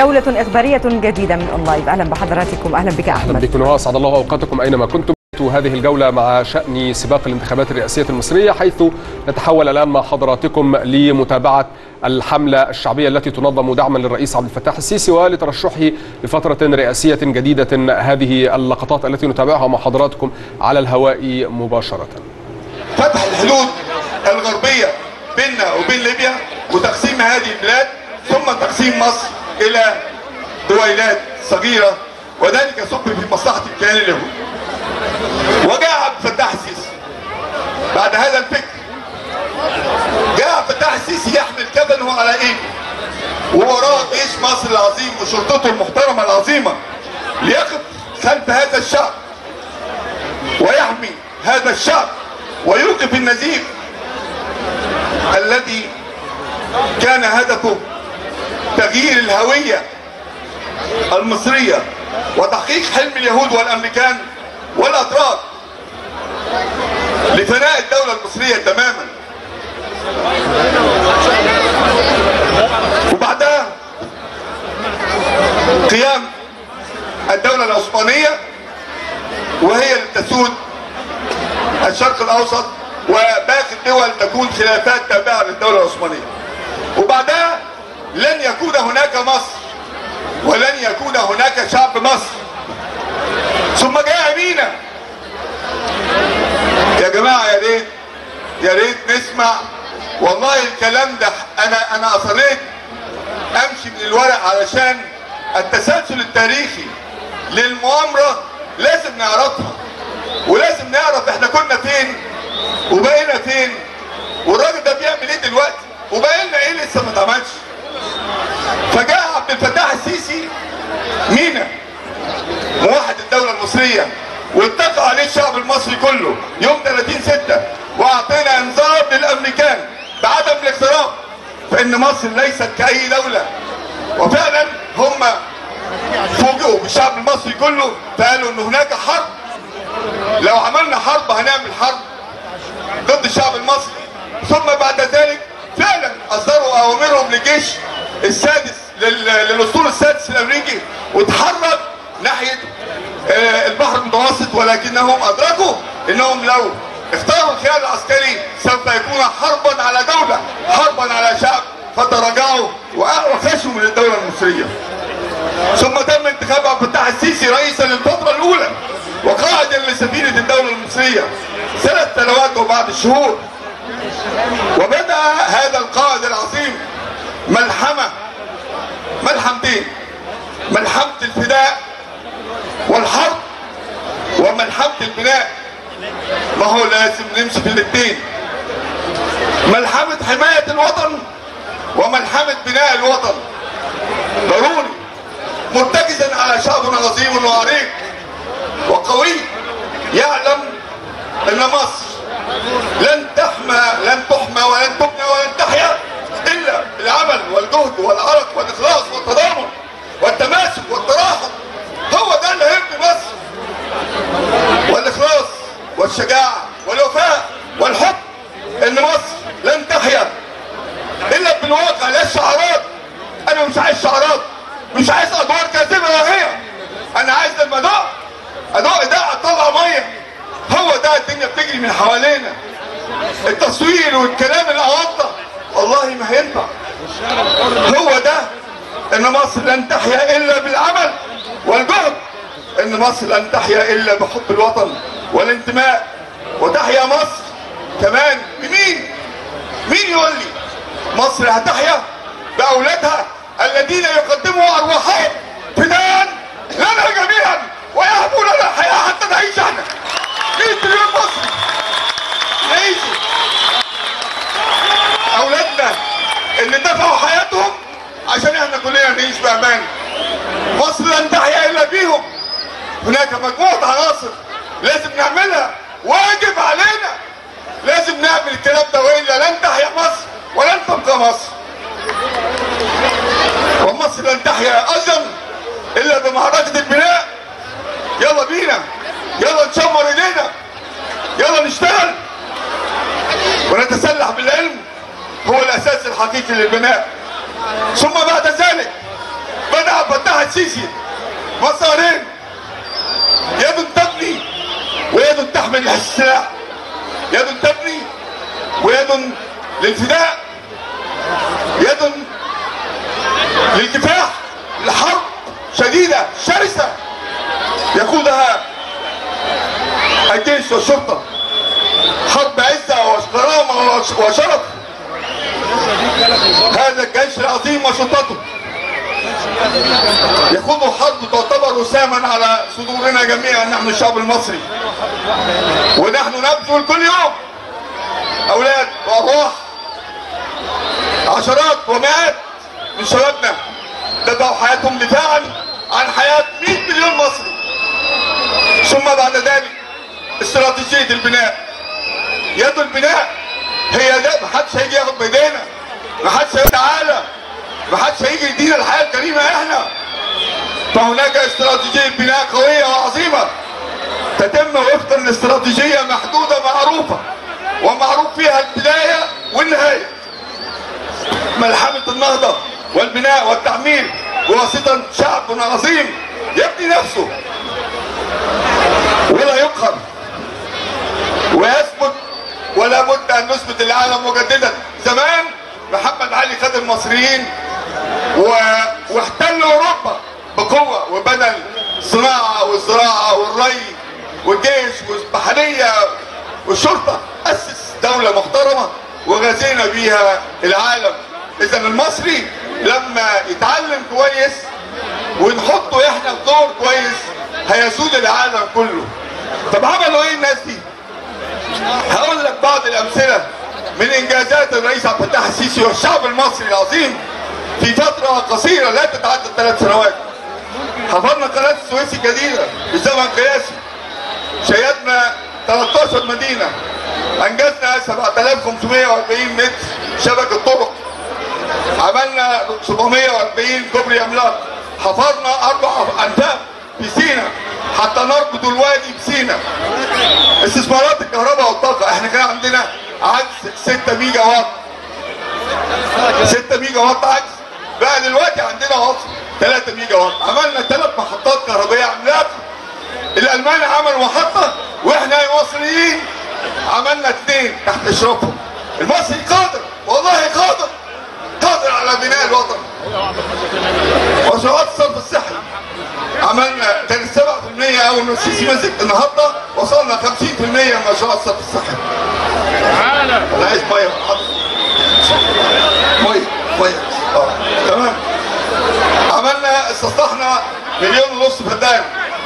جولة إخبارية جديدة من أونلايف أهلا بحضراتكم أهلا بك اهلا أحمد بكم واسعد الله اوقاتكم اينما كنتم هذه الجولة مع شأن سباق الانتخابات الرئاسية المصرية حيث نتحول الآن مع حضراتكم لمتابعة الحملة الشعبية التي تنظم دعما للرئيس عبد الفتاح السيسي ولترشحه لفترة رئاسية جديدة هذه اللقطات التي نتابعها مع حضراتكم على الهواء مباشرة فتح الحدود الغربية بيننا وبين ليبيا وتقسيم هذه البلاد ثم تقسيم مصر إلى دويلات صغيرة وذلك صب في مصلحة الكيان اليهودي وجاء عبد الفتاح السيسي بعد هذا الفكر جاء عبد الفتاح السيسي يحمل كفنه على ايده ووراه جيش مصر العظيم وشرطته المحترمة العظيمة ليقف خلف هذا الشعب ويحمي هذا الشعب ويوقف النزيف الذي كان هدفه تغيير الهوية المصرية وتحقيق حلم اليهود والأمريكان والأتراك لفناء الدولة المصرية تماما وبعدها قيام الدولة العثمانية وهي اللي تسود الشرق الاوسط وباقي الدول تكون خلافات تابعه للدوله العثمانيه. وبعدها لن يكون هناك مصر ولن يكون هناك شعب مصر. ثم جاء مينا. يا جماعه يا ريت يا ريت نسمع والله الكلام ده انا انا اصريت امشي من الورق علشان التسلسل التاريخي للمؤامره لازم نعرفها ولازم نعرف احنا كنا فين وبقينا فين والراجل ده بيعمل ايه دلوقتي وبقى لنا ايه لسه ما اتعملش فجاء عبد الفتاح السيسي مينا موحد الدوله المصريه واتفق عليه الشعب المصري كله يوم 30 6 واعطينا انذار للامريكان بعدم الاقتراب فان مصر ليست كاي دوله وفعلا هم فوجئوا بالشعب المصري كله فقالوا ان هناك حرب لو عملنا حرب هنعمل حرب ضد الشعب المصري ثم بعد ذلك فعلا اصدروا اوامرهم للجيش السادس لل- للاسطول السادس الامريكي وتحرك ناحيه آه، البحر المتوسط ولكنهم ادركوا انهم لو اختاروا الخيار العسكري سوف يكون حربا على دوله حربا على شعب فتراجعوا وخشوا من الدوله المصريه ثم تم انتخاب عبد الفتاح السيسي رئيسا للفتره الاولى وقائدا لسفينه الدوله المصريه ثلاث سنوات وبعد شهور وبدا هذا القائد العظيم ملحمه ملحمتين ملحمه الفداء والحرب وملحمه البناء ما هو لازم نمشي في الاثنين ملحمه حمايه الوطن وملحمه بناء الوطن ضروري مرتكزا على شعب عظيم وعريق وقوي يعلم ان مصر لن تحمى لن تحمى ولن تبنى ولن تحيا الا بالعمل والجهد والعرق والاخلاص والتضامن والتماسك والتراحم هو ده اللي هيبني مصر والاخلاص والشجاعه والوفاء والحب ان مصر لن تحيا الا بالواقع لا الشعارات انا مش عايز شعارات مش عايز ادوار كاذبه لاغيه انا عايز لما ادق ادق ده اطلع ميه هو ده الدنيا بتجري من حوالينا التصوير والكلام الاوطى والله ما هينفع هو ده ان مصر لن تحيا الا بالعمل والجهد ان مصر لن تحيا الا بحب الوطن والانتماء وتحيا مصر كمان بمين مين يقول لي مصر هتحيا باولادها الذين يقدموا ارواحهم فداء لنا جميعا ويهبوا لنا الحياه حتى نعيش احنا 100 مليون مصري نعيشوا اولادنا اللي دفعوا حياتهم عشان احنا كلنا نعيش بامان مصر لن تحيا الا بيهم هناك مجموعه عناصر لازم نعملها واجب علينا لازم نعمل الكلام ده والا لن تحيا مصر ولن تبقى مصر ومصر لن تحيا ايضا الا بمعركه البناء يلا بينا يلا نشمر ايدينا يلا نشتغل ونتسلح بالعلم هو الاساس الحقيقي للبناء ثم بعد ذلك بدا السيسي مسارين يد تبني ويد تحمل السلاح يد تبني ويد للفداء يد للكفاح لحرب شديدة شرسة يقودها الجيش والشرطة حرب عزة وكرامة وشرف هذا الجيش العظيم وشرطته يخوض حرب تعتبر وساما على صدورنا جميعا نحن الشعب المصري ونحن نبذل كل يوم اولاد وارواح عشرات ومئات من شبابنا دفعوا حياتهم دفاعا عن حياة 100 مليون مصري ثم بعد ذلك استراتيجية البناء يد البناء هي ده محدش هيجي ياخد بايدينا محدش هيجي تعالى محدش هيجي يدينا الحياة الكريمة احنا فهناك استراتيجية بناء قوية وعظيمة تتم وفقا لاستراتيجية محدودة معروفة ومعروف فيها البداية والنهاية ملحمة النهضة والبناء والتعمير بواسطة شعب عظيم يبني نفسه ولا يقهر ويثبت ولا بد ان نثبت العالم مجددا زمان محمد علي خد المصريين و... واحتل اوروبا بقوه وبنى الصناعه والزراعه والري والجيش والبحريه والشرطه اسس دوله محترمه وغزينا بيها العالم اذا المصري لما يتعلم كويس ونحطه احنا في دور كويس هيسود العالم كله طب عملوا ايه الناس دي هقول لك بعض الامثله من انجازات الرئيس عبد الفتاح السيسي والشعب المصري العظيم في فتره قصيره لا تتعدى ثلاث سنوات حفرنا قناه السويس الجديده بزمن قياسي شيدنا 13 مدينه انجزنا 7540 متر شبكه طرق عملنا 740 كوبري املاك حفرنا اربع انفاق في سينا حتى نربط الوادي بسينا استثمارات الكهرباء والطاقه احنا كان عندنا عجز 6 ميجا وات 6 ميجا وات عجز بقى دلوقتي عندنا وصل 3 ميجا وات عملنا ثلاث محطات كهربائيه عملاقه الالمان عملوا محطه واحنا المصريين عملنا اثنين تحت اشرافهم المصري قادر والله قادر قادر على بناء الوطن مشروعات الصرف الصحي عملنا كان 7% اول ما السيسي مسك النهارده وصلنا 50% من مشروعات الصرف الصحي انا عايز ميه حاضر ميه ميه اه تمام عملنا استصلحنا مليون ونص فدان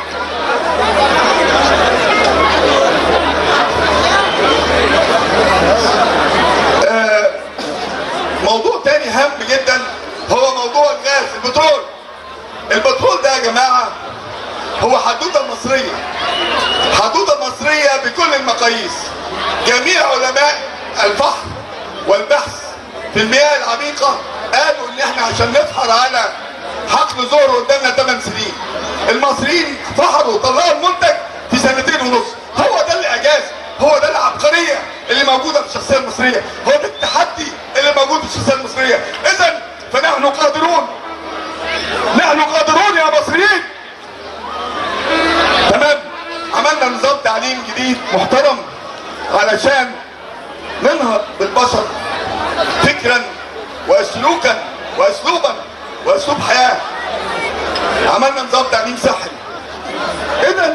آه، موضوع تاني هام جدا هو موضوع الغاز البترول البترول ده يا جماعة هو حدوتة مصرية حدوتة مصرية بكل المقاييس جميع علماء البحر والبحث في المياه العميقة قالوا ان احنا عشان نفحر على حقل زهر قدامنا 8 سنين المصريين فحروا طلعوا المنتج في سنتين ونص هو ده الاعجاز هو ده العبقرية اللي موجودة في الشخصية المصرية هو ده التحدي اللي موجود في الشخصية المصرية اذا فنحن قادرون نحن قادرون يا مصريين تمام عملنا نظام تعليم جديد محترم علشان ننهض بالبشر فكرا وسلوكا واسلوبا واسلوب حياه عملنا نظام تعليم صحي اذا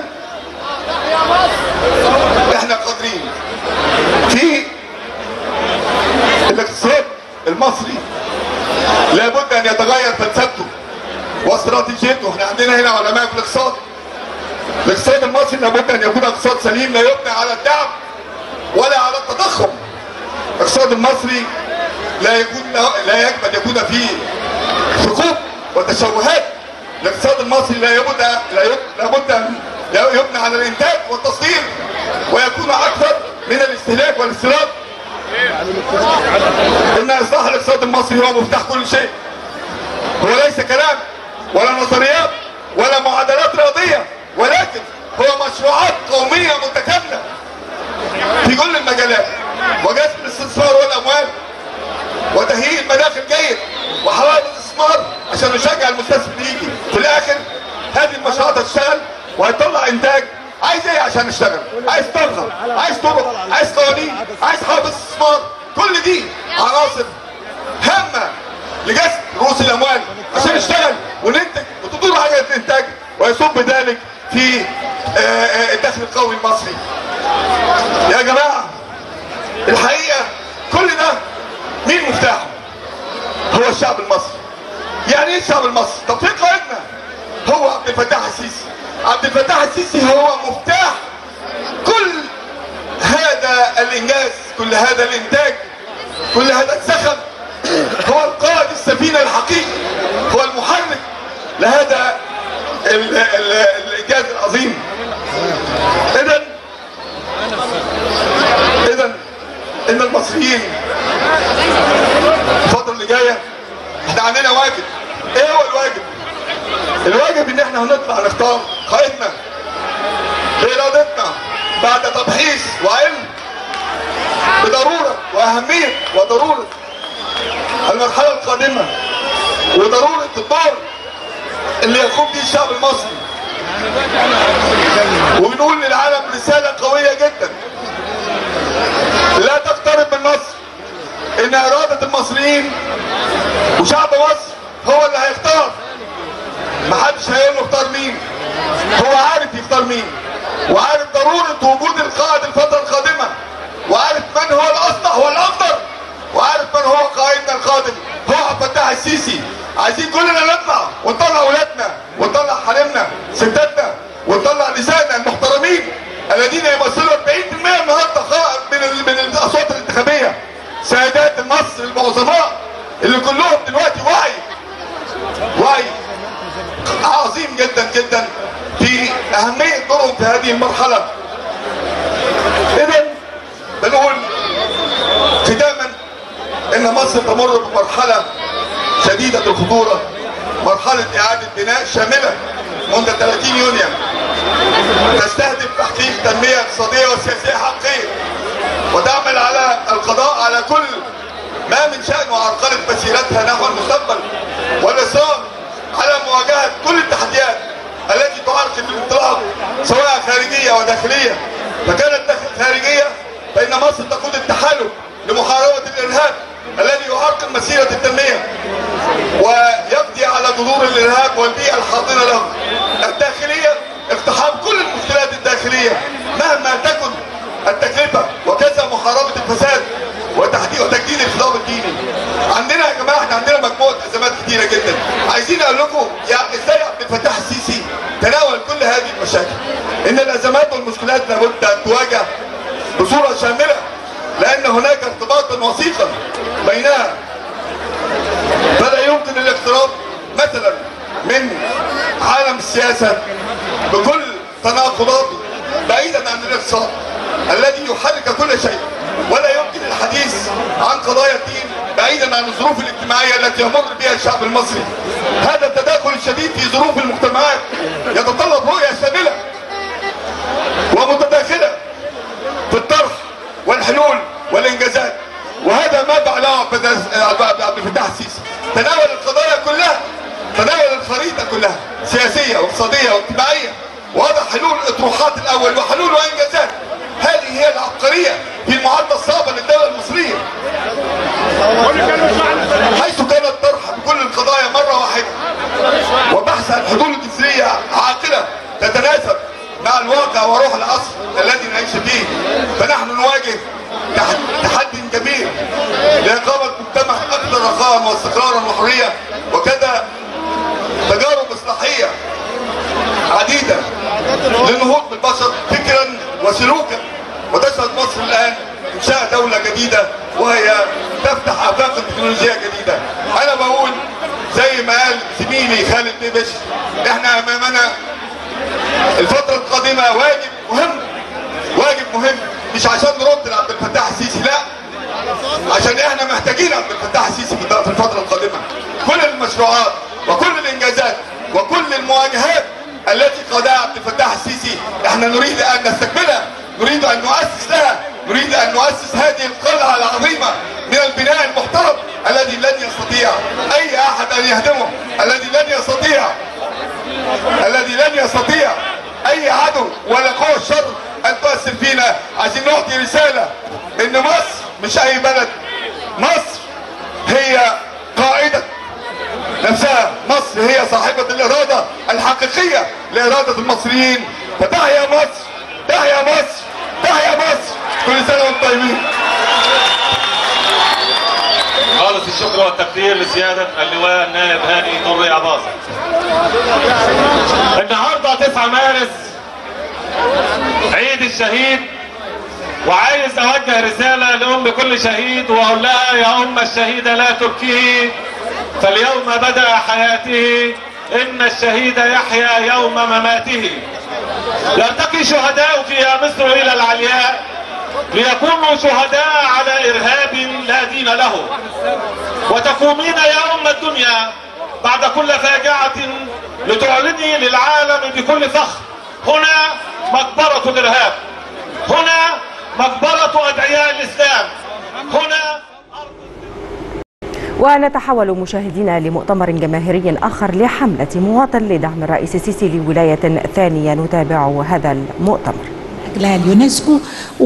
احنا قادرين في الاقتصاد المصري لابد ان يتغير فلسفته واستراتيجيته احنا عندنا هنا علماء في الاقتصاد الاقتصاد المصري لابد ان يكون اقتصاد سليم لا يبنى على الدعم ولا على التضخم الاقتصاد المصري لا يكون لا يجب ان يكون فيه ثقوب وتشوهات الاقتصاد المصري لا يبد لا يب- لابد ان لا يبنى على الانتاج والتصدير ويكون اكثر من الاستهلاك والاستيراد ان اصلاح الاقتصاد المصري هو مفتاح كل شيء هو ليس كلام ولا نظريات ولا معادلات رياضيه ولكن هو مشروعات قوميه متكامله في كل المجالات وجذب الاستثمار والاموال وتهيئ المناخ الجيد وحوافز الاستثمار عشان نشجع المستثمر يجي في الاخر وهيطلع انتاج عايز ايه عشان يشتغل عايز طاقه عايز طرق عايز قوانين عايز حافظ استثمار كل دي عناصر هامه لجسد رؤوس الاموال عشان يشتغل وننتج وتدور حاجه الانتاج ويصب ذلك في آه، آه، الدخل القومي المصري يا جماعه الحقيقه كل ده مين مفتاحه هو الشعب المصري يعني ايه الشعب المصري طب فين قائدنا هو عبد الفتاح السيسي عبد الفتاح السيسي هو مفتاح كل هذا الانجاز كل هذا الانتاج كل هذا الزخم هو القائد السفينه الحقيقي هو المحرك لهذا ال- ال- الانجاز العظيم اذا اذا ان المصريين الفتره اللي جايه احنا عندنا واجب ايه هو الواجب الواجب ان احنا هنطلع نختار قائدنا بارادتنا بعد تبحيث وعلم بضروره واهميه وضروره المرحله القادمه وضروره الدور اللي يقوم به الشعب المصري وبنقول للعالم رساله قويه جدا لا تقترب من مصر ان اراده المصريين وشعب مصر هو اللي هيختار محدش هيقول له اختار مين هو عارف يختار مين وعارف ضرورة وجود القائد الفترة القادمة وعارف من هو الأصلح والأفضل وعارف من هو قائدنا القادم هو عبد الفتاح السيسي عايزين كلنا نطلع ونطلع ولادنا ونطلع حريمنا ستاتنا ونطلع نسائنا المحترمين الذين يمثلوا 40% النهارده خا- من ال- من الاصوات الانتخابيه سادات مصر العظماء اللي كلهم دلوقتي وعي وعي عظيم جدا جدا في اهميه دورهم في هذه المرحله اذا بنقول ختاما ان مصر تمر بمرحله شديده الخطوره مرحله اعاده بناء شامله منذ 30 يونيو تستهدف تحقيق تنميه اقتصاديه وسياسيه حقيقيه وتعمل على القضاء على كل ما من شأنه عرقلة مسيرتها نحو المستقبل والإصرار على مواجهة كل التحديات التي تعرقل الانطلاق سواء خارجية وداخلية فكانت داخل- خارجية فإن مصر تقود التحالف لمحاربة الإرهاب الذي يعرقل مسيرة التنمية ويقضي على جذور الإرهاب والبيئة الحاضنة له الداخلية اقتحام كل المشكلات الداخلية مهما تكن التكلفة وكذا محاربة الفساد وتحديد وتجديد الخطاب الديني عندنا يا جماعة احنا عندنا مجموعة أزمات كتيرة جدا عايزين أقول لكم يا ازاي عبد الفتاح السيسي تناول كل هذه المشاكل إن الأزمات والمشكلات لابد أن تواجه بصورة شاملة لأن هناك ارتباطا وثيقا بينها فلا يمكن الاقتراب مثلا من عالم السياسة بكل تناقضاته بعيدا عن الاقتصاد الذي يحرك كل شيء ولا يمكن الحديث عن قضايا الدين بعيدا عن الظروف الاجتماعية التي يمر بها الشعب المصري هذا التداخل الشديد في ظروف المجتمعات يتطلب رؤية شاملة ومتداخلة في الطرح والحلول والانجازات وهذا ما فعله عبد عبد الفتاح السيسي تناول القضايا كلها تناول الخريطه كلها سياسيه واقتصاديه واجتماعيه ووضع حلول اطروحات الاول وحلول وانجازات هذه هي العبقريه في المعادله الصعبه للدوله المصريه حيث كان الطرح بكل القضايا مره واحده وبحث عن حلول جذريه عاقله تتناسب مع الواقع وروح العصر الذي نعيش فيه فنحن نواجه تح- تحدي جميل لإقامة مجتمع أكثر رخاء واستقرارا وحرية وكذا تجارب إصلاحية عديدة للنهوض بالبشر فكرا وسلوكا وتشهد مصر الآن إنشاء دولة جديدة وهي تفتح آفاق تكنولوجية جديدة أنا بقول زي ما قال زميلي خالد بيبش إحنا أمامنا الفترة القادمة واجب مهم واجب مهم مش عشان نرد لعبد الفتاح السيسي لا عشان احنا محتاجين عبد الفتاح السيسي في في الفترة القادمة كل المشروعات وكل الانجازات وكل المواجهات التي قادها عبد الفتاح السيسي احنا نريد ان نستكملها نريد ان نؤسس لها نريد ان نؤسس هذه القلعة العظيمة من البناء المحترم الذي لن يستطيع اي احد ان يهدمه الذي لن يستطيع الذي لن يستطيع اي الاراده الحقيقيه لاراده المصريين فتحيا مصر تحيا مصر تحيا مصر كل سنه وانتم طيبين خالص الشكر والتقدير لسيادة اللواء النائب هاني طري عباظة. النهارده 9 مارس عيد الشهيد وعايز اوجه رسالة لأم كل شهيد واقول لها يا أم الشهيد لا تبكيه فاليوم بدأ حياته إن الشهيد يحيا يوم مماته يرتقي شهداؤك يا مصر إلى العلياء ليكونوا شهداء على إرهاب لا دين له وتقومين يا أم الدنيا بعد كل فاجعة لتعلني للعالم بكل فخر هنا مقبرة الإرهاب هنا مقبرة أدعياء الإسلام هنا ونتحول مشاهدينا لمؤتمر جماهيري آخر لحملة مواطن لدعم الرئيس السيسي لولاية ثانية نتابع هذا المؤتمر لها اليونسكو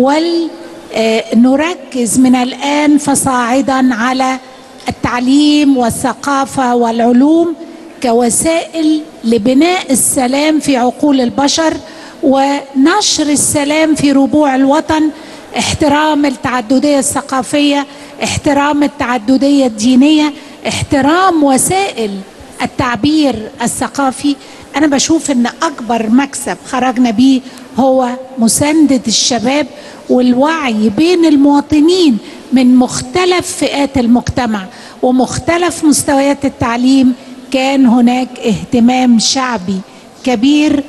ونركز من الآن فصاعدا على التعليم والثقافة والعلوم كوسائل لبناء السلام في عقول البشر ونشر السلام في ربوع الوطن احترام التعددية الثقافية احترام التعددية الدينية احترام وسائل التعبير الثقافي أنا بشوف أن أكبر مكسب خرجنا بيه هو مساندة الشباب والوعي بين المواطنين من مختلف فئات المجتمع ومختلف مستويات التعليم كان هناك اهتمام شعبي كبير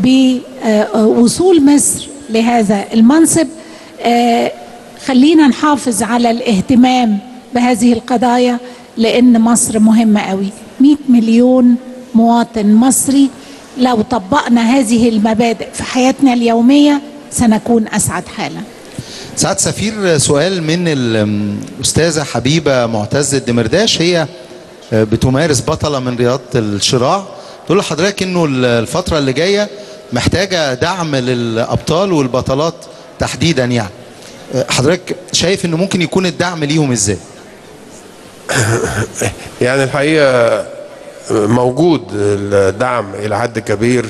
بوصول مصر لهذا المنصب خلينا نحافظ على الاهتمام بهذه القضايا لان مصر مهمه قوي 100 مليون مواطن مصري لو طبقنا هذه المبادئ في حياتنا اليوميه سنكون اسعد حالا سعاد سفير سؤال من الأستاذة حبيبة معتز الدمرداش هي بتمارس بطلة من رياضة الشراع تقول لحضرتك انه الفترة اللي جاية محتاجة دعم للأبطال والبطلات تحديدا يعني حضرتك شايف انه ممكن يكون الدعم ليهم ازاي يعني الحقيقة موجود الدعم إلى حد كبير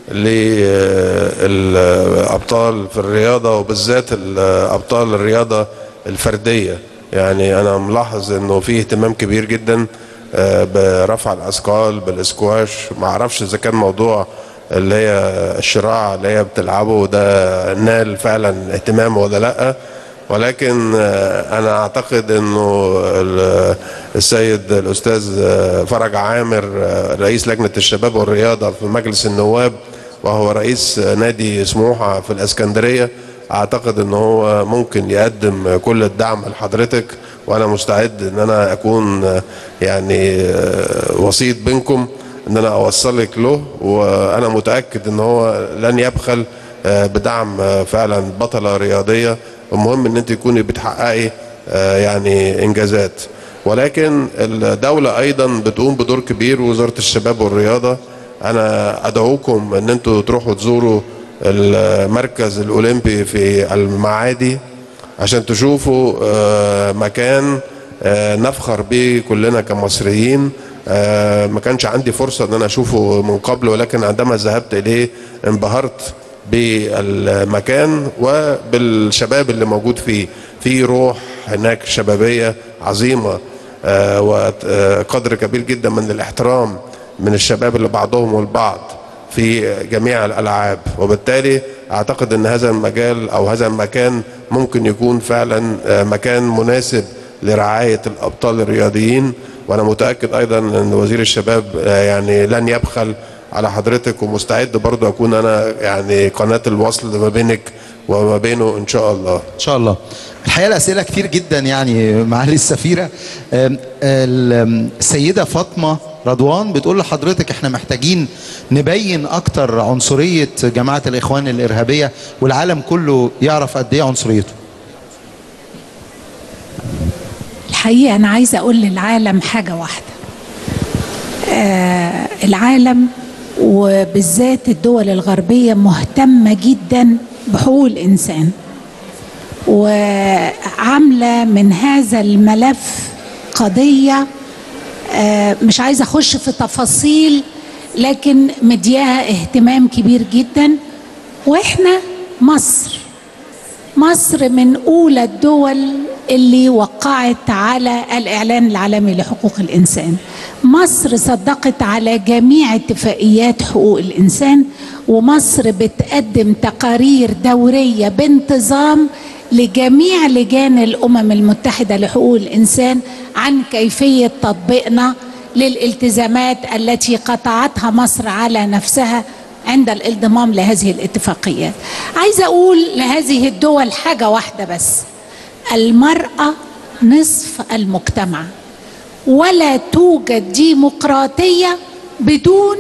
للأبطال في الرياضة وبالذات الأبطال الرياضة الفردية يعني أنا ملاحظ إنه في اهتمام كبير جدا برفع الأثقال بالإسكواش ما أعرفش إذا كان موضوع اللي هي الشراع اللي هي بتلعبه ده نال فعلا اهتمام ولا لأ ولكن انا اعتقد انه السيد الاستاذ فرج عامر رئيس لجنه الشباب والرياضه في مجلس النواب وهو رئيس نادي سموحه في الاسكندريه اعتقد ان هو ممكن يقدم كل الدعم لحضرتك وانا مستعد ان انا اكون يعني وسيط بينكم ان انا اوصلك له وانا متاكد ان هو لن يبخل بدعم فعلا بطله رياضيه المهم ان انت تكوني بتحققي يعني انجازات ولكن الدوله ايضا بتقوم بدور كبير وزاره الشباب والرياضه انا ادعوكم ان انتوا تروحوا تزوروا المركز الاولمبي في المعادي عشان تشوفوا مكان نفخر به كلنا كمصريين ما كانش عندي فرصه ان انا اشوفه من قبل ولكن عندما ذهبت اليه انبهرت بالمكان وبالشباب اللي موجود فيه في روح هناك شبابيه عظيمه وقدر كبير جدا من الاحترام من الشباب اللي بعضهم البعض في جميع الالعاب وبالتالي اعتقد ان هذا المجال او هذا المكان ممكن يكون فعلا مكان مناسب لرعايه الابطال الرياضيين وانا متاكد ايضا ان وزير الشباب يعني لن يبخل على حضرتك ومستعد برضه اكون انا يعني قناه الوصل ما بينك وما بينه ان شاء الله ان شاء الله الحقيقه الاسئله كتير جدا يعني معالي السفيره السيده فاطمه رضوان بتقول لحضرتك احنا محتاجين نبين اكتر عنصريه جماعه الاخوان الارهابيه والعالم كله يعرف قد ايه عنصريته الحقيقه انا عايزه اقول للعالم حاجه واحده آه العالم وبالذات الدول الغربيه مهتمه جدا بحقوق الانسان وعامله من هذا الملف قضيه آه مش عايزه اخش في تفاصيل لكن مدياها اهتمام كبير جدا واحنا مصر مصر من اولى الدول اللي وقعت على الاعلان العالمي لحقوق الانسان مصر صدقت على جميع اتفاقيات حقوق الانسان ومصر بتقدم تقارير دوريه بانتظام لجميع لجان الامم المتحده لحقوق الانسان عن كيفيه تطبيقنا للالتزامات التي قطعتها مصر على نفسها عند الانضمام لهذه الاتفاقيات عايزه اقول لهذه الدول حاجه واحده بس المراه نصف المجتمع ولا توجد ديمقراطيه بدون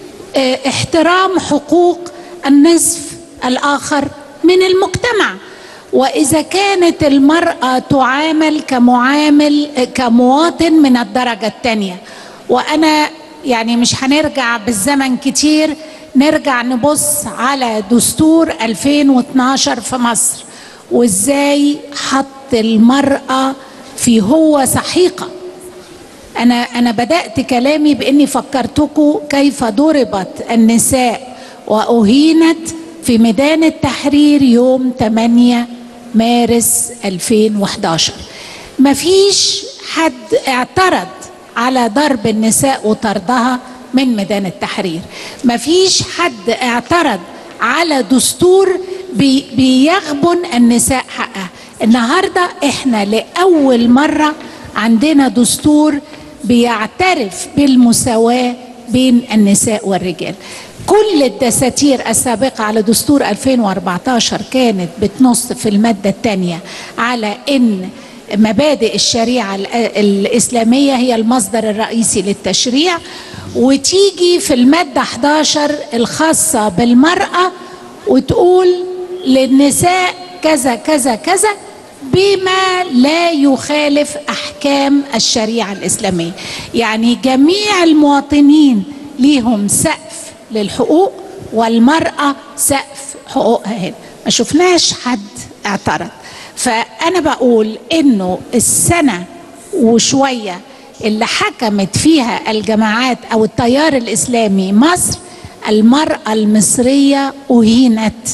احترام حقوق النصف الاخر من المجتمع واذا كانت المراه تعامل كمعامل كمواطن من الدرجه الثانيه وانا يعني مش هنرجع بالزمن كتير نرجع نبص على دستور 2012 في مصر وازاي حط المراه في هو سحيقه انا انا بدات كلامي باني فكرتكم كيف ضربت النساء واهينت في ميدان التحرير يوم 8 مارس 2011 مفيش حد اعترض على ضرب النساء وطردها من ميدان التحرير مفيش حد اعترض على دستور بي بيغبن النساء حقها النهارده احنا لاول مره عندنا دستور بيعترف بالمساواه بين النساء والرجال كل الدساتير السابقة على دستور 2014 كانت بتنص في المادة الثانية على أن مبادئ الشريعة الإسلامية هي المصدر الرئيسي للتشريع وتيجي في المادة 11 الخاصة بالمرأة وتقول للنساء كذا كذا كذا بما لا يخالف أحكام الشريعة الإسلامية يعني جميع المواطنين ليهم سقف للحقوق والمرأة سقف حقوقها هنا ما شفناش حد اعترض فأنا بقول إنه السنة وشوية اللي حكمت فيها الجماعات أو التيار الإسلامي مصر المرأة المصرية أهينت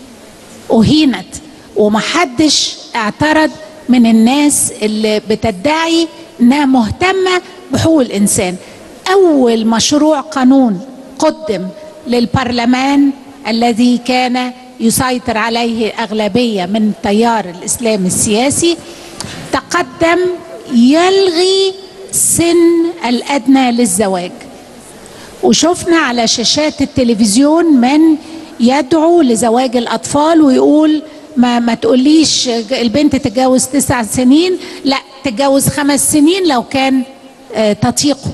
أهينت ومحدش اعترض من الناس اللي بتدعي انها مهتمه بحقوق الانسان اول مشروع قانون قدم للبرلمان الذي كان يسيطر عليه اغلبيه من التيار الاسلامي السياسي تقدم يلغي سن الادنى للزواج وشفنا على شاشات التلفزيون من يدعو لزواج الاطفال ويقول ما ما تقوليش البنت تتجوز تسع سنين لا تتجوز خمس سنين لو كان تطيقه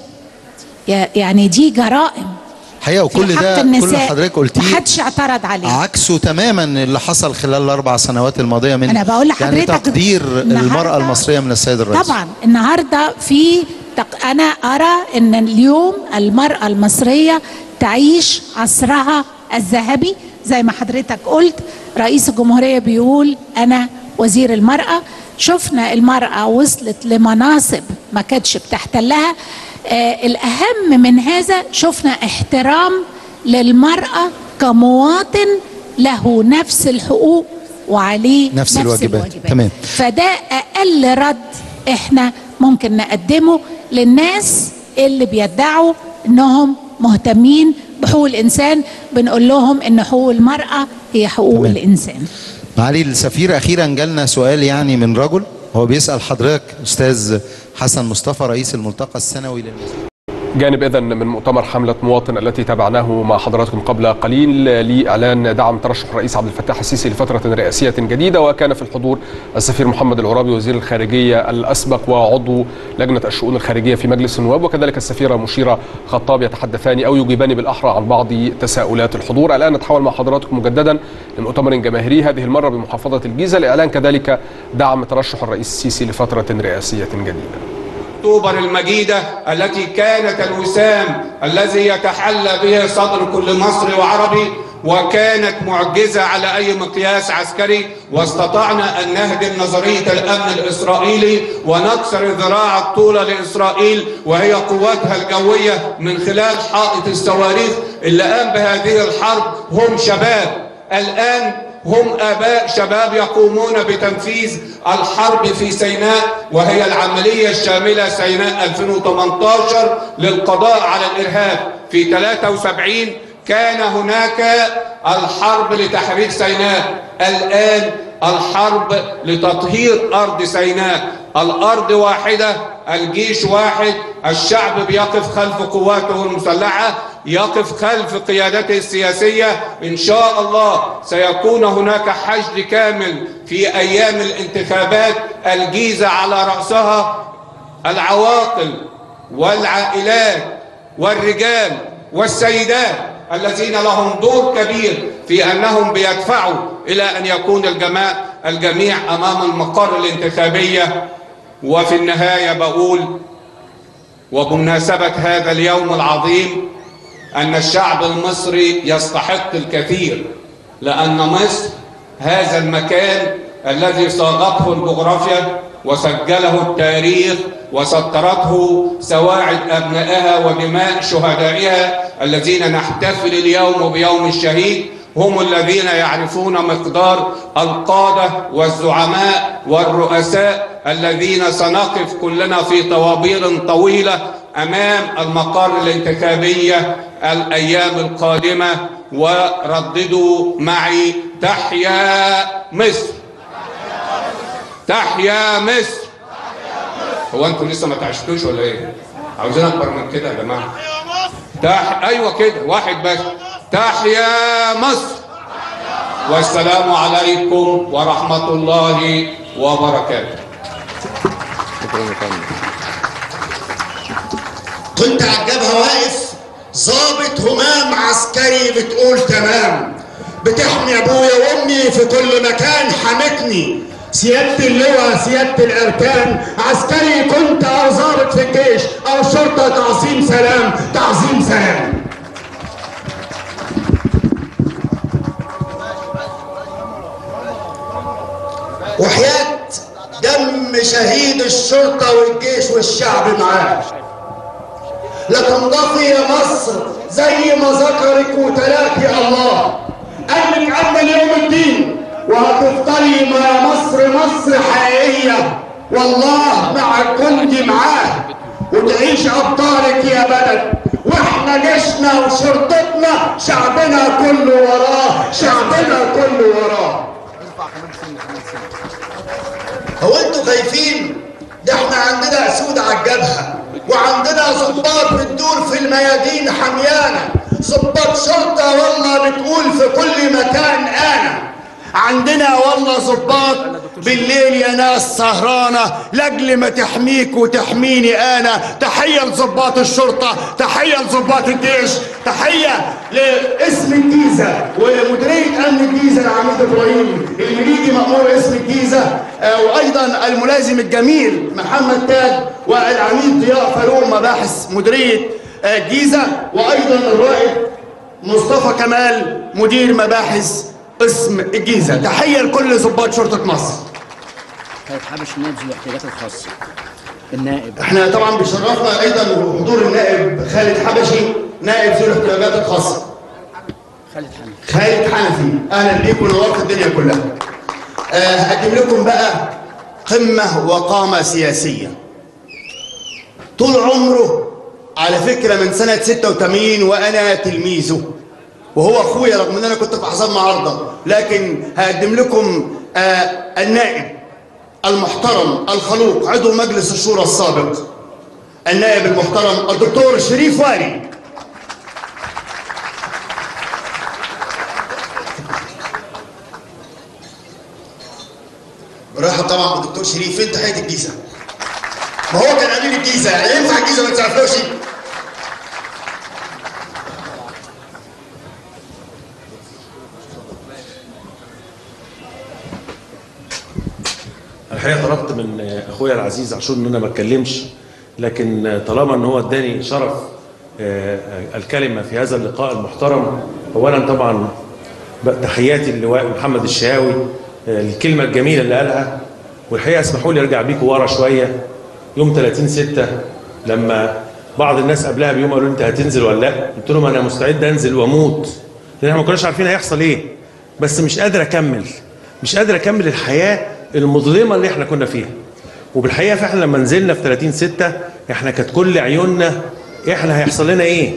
يعني دي جرائم حقيقة وكل ده كل اللي حضرتك قلتيه محدش اعترض عليه عكسه تماما اللي حصل خلال الاربع سنوات الماضيه من انا بقول لحضرتك يعني تقدير المراه المصريه من السيد الرئيس طبعا النهارده في تق... انا ارى ان اليوم المراه المصريه تعيش عصرها الذهبي زي ما حضرتك قلت رئيس الجمهوريه بيقول انا وزير المراه شفنا المراه وصلت لمناصب ما كانتش بتحتلها آه الاهم من هذا شفنا احترام للمراه كمواطن له نفس الحقوق وعليه نفس, نفس الواجبات. الواجبات تمام فده اقل رد احنا ممكن نقدمه للناس اللي بيدعوا انهم مهتمين بحقوق الانسان بنقول لهم ان حقوق المراه هي حقوق تمام. الانسان معالي السفير اخيرا جالنا سؤال يعني من رجل هو بيسال حضرتك استاذ حسن مصطفى رئيس الملتقى السنوي للمسلمين جانب اذا من مؤتمر حمله مواطن التي تابعناه مع حضراتكم قبل قليل لاعلان دعم ترشح الرئيس عبد الفتاح السيسي لفتره رئاسيه جديده وكان في الحضور السفير محمد العرابي وزير الخارجيه الاسبق وعضو لجنه الشؤون الخارجيه في مجلس النواب وكذلك السفيره مشيره خطاب يتحدثان او يجيبان بالاحرى عن بعض تساؤلات الحضور الان نتحول مع حضراتكم مجددا لمؤتمر جماهيري هذه المره بمحافظه الجيزه لاعلان كذلك دعم ترشح الرئيس السيسي لفتره رئاسيه جديده اكتوبر المجيدة التي كانت الوسام الذي يتحلى به صدر كل مصري وعربي وكانت معجزة على أي مقياس عسكري واستطعنا أن نهدم نظرية الأمن الإسرائيلي ونكسر الذراع الطولة لإسرائيل وهي قواتها الجوية من خلال حائط الصواريخ اللي قام بهذه الحرب هم شباب الآن هم آباء شباب يقومون بتنفيذ الحرب في سيناء وهي العملية الشاملة سيناء 2018 للقضاء على الإرهاب في 73 كان هناك الحرب لتحرير سيناء الآن الحرب لتطهير أرض سيناء الأرض واحدة الجيش واحد الشعب بيقف خلف قواته المسلحة يقف خلف قيادته السياسية إن شاء الله سيكون هناك حشد كامل في أيام الانتخابات الجيزة على رأسها العواقل والعائلات والرجال والسيدات الذين لهم دور كبير في أنهم بيدفعوا إلى أن يكون الجماع الجميع أمام المقر الانتخابية وفي النهاية بقول وبمناسبة هذا اليوم العظيم أن الشعب المصري يستحق الكثير لأن مصر هذا المكان الذي صاغته الجغرافيا وسجله التاريخ وسطرته سواعد أبنائها ودماء شهدائها الذين نحتفل اليوم بيوم الشهيد هم الذين يعرفون مقدار القادة والزعماء والرؤساء الذين سنقف كلنا في طوابير طويلة أمام المقر الانتخابية الأيام القادمة ورددوا معي تحيا مصر تحيا مصر هو انتوا لسه ما تعشتوش ولا ايه عاوزين اكبر من كده يا جماعه تح... ايوه كده واحد بس تحيا مصر والسلام عليكم ورحمه الله وبركاته كنت على الجبهه واقف ظابط همام عسكري بتقول تمام بتحمي ابويا وامي في كل مكان حمتني سيادة اللواء سيادة الأركان عسكري كنت أو ظابط في الجيش أو شرطة تعظيم سلام تعظيم سلام وحياة دم شهيد الشرطة والجيش والشعب معاه لتنضفي يا مصر زي ما ذكرك وتلاك يا الله قالك عنا اليوم الدين وهتفضلي مع مصر مصر حقيقية والله مع الجندي معاه وتعيش أبطالك يا بلد واحنا جيشنا وشرطتنا شعبنا كله وراه شعبنا كله وراه هو انتوا خايفين ده احنا عندنا اسود على الجبهه وعندنا ضباط بتدور في الميادين حميانه ضباط شرطه والله بتقول في كل مكان انا عندنا والله ضباط بالليل يا ناس سهرانة لأجل ما تحميك وتحميني أنا تحية لضباط الشرطة تحية لضباط الجيش تحية لاسم الجيزة ومديرية أمن الجيزة العميد إبراهيم المليجي مأمور اسم الجيزة آه، وأيضا الملازم الجميل محمد تاج والعميد ضياء فاروق مباحث مديرية آه، الجيزة وأيضا الرائد مصطفى كمال مدير مباحث قسم الجيزة تحية لكل ضباط شرطة مصر خالد حبش نائب ذو الاحتياجات الخاصة النائب احنا طبعا بيشرفنا ايضا حضور النائب خالد حبشي نائب ذو الاحتياجات الخاصة خالد حنفي خالد حنفي اهلا بيكم ونورت الدنيا كلها آه، هقدم لكم بقى قمة وقامة سياسية طول عمره على فكرة من سنة 86 وأنا تلميذه وهو أخويا رغم أن أنا كنت في أحزاب معارضة لكن هقدم لكم آه النائب المحترم الخلوق عضو مجلس الشورى السابق النائب المحترم الدكتور شريف واري برحب طبعا بالدكتور شريف فين تحيه الجيزه ما هو كان امين الجيزه يعني ينفع الجيزه ما تسعفلوش الحقيقه طلبت من اخويا العزيز عاشور ان انا ما اتكلمش لكن طالما ان هو اداني شرف آه، الكلمه في هذا اللقاء المحترم اولا طبعا بقى تحياتي للواء محمد الشهاوي آه، الكلمه الجميله اللي قالها والحقيقه اسمحوا لي ارجع بيكم ورا شويه يوم 30 6 لما بعض الناس قبلها بيوم قالوا لي انت هتنزل ولا لا قلت لهم انا مستعد انزل واموت لان احنا ما كناش عارفين هيحصل ايه بس مش قادر اكمل مش قادر اكمل الحياه المظلمه اللي احنا كنا فيها وبالحقيقه فعلا لما نزلنا في 30 6 احنا كانت كل عيوننا احنا هيحصل لنا ايه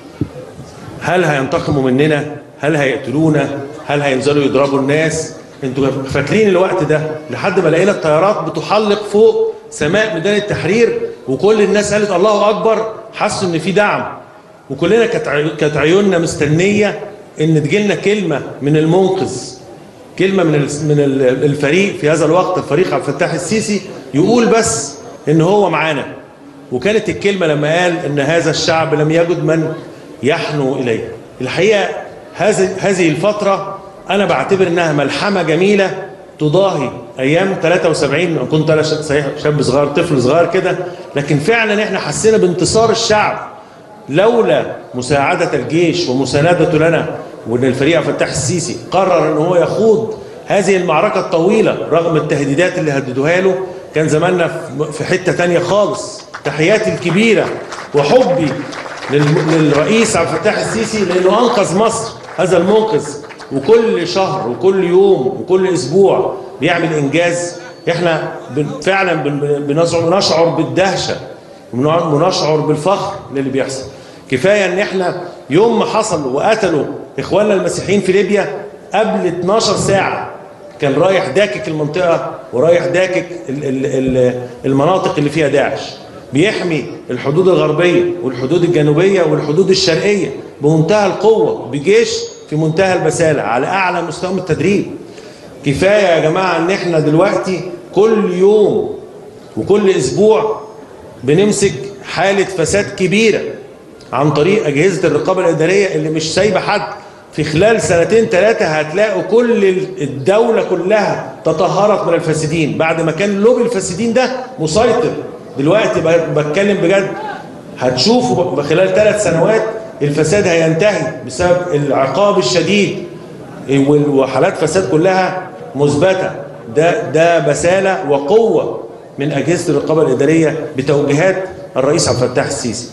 هل هينتقموا مننا هل هيقتلونا هل هينزلوا يضربوا الناس انتوا فاكرين الوقت ده لحد ما لقينا الطيارات بتحلق فوق سماء ميدان التحرير وكل الناس قالت الله اكبر حسوا ان في دعم وكلنا كانت عي- كانت عيوننا مستنيه ان تجيلنا كلمه من المنقذ كلمه من ال- من ال- الفريق في هذا الوقت الفريق عبد الفتاح السيسي يقول بس ان هو معانا وكانت الكلمه لما قال ان هذا الشعب لم يجد من يحنو اليه الحقيقه هذه هذه الفتره انا بعتبر انها ملحمه جميله تضاهي ايام 73 كنت انا ش- صحيح شاب صغير طفل صغير كده لكن فعلا احنا حسينا بانتصار الشعب لولا مساعدة الجيش ومساندته لنا وان الفريق عبد الفتاح السيسي قرر ان هو يخوض هذه المعركة الطويلة رغم التهديدات اللي هددوها له كان زماننا في- في حتة تانية خالص تحياتي الكبيرة وحبي للم- للرئيس عبد الفتاح السيسي لانه انقذ مصر هذا المنقذ وكل شهر وكل يوم وكل اسبوع بيعمل انجاز احنا بن- فعلا بن- بنشعر بنشعر بالدهشه ونشعر بالفخر للي بيحصل كفايه ان احنا يوم ما حصل وقتلوا اخواننا المسيحيين في ليبيا قبل 12 ساعه كان رايح داكك المنطقه ورايح داكك ال- ال- ال- المناطق اللي فيها داعش بيحمي الحدود الغربيه والحدود الجنوبيه والحدود الشرقيه بمنتهى القوه بجيش في منتهى البساله على اعلى مستوى من التدريب كفايه يا جماعه ان احنا دلوقتي كل يوم وكل اسبوع بنمسك حاله فساد كبيره عن طريق اجهزه الرقابه الاداريه اللي مش سايبه حد في خلال سنتين ثلاثه هتلاقوا كل الدوله كلها تطهرت من الفاسدين بعد ما كان لوبي الفاسدين ده مسيطر دلوقتي ب- بتكلم بجد هتشوفوا خلال ثلاث سنوات الفساد هينتهي بسبب العقاب الشديد وال- وحالات فساد كلها مثبته ده ده بساله وقوه من اجهزه الرقابه الاداريه بتوجيهات الرئيس عبد الفتاح السيسي.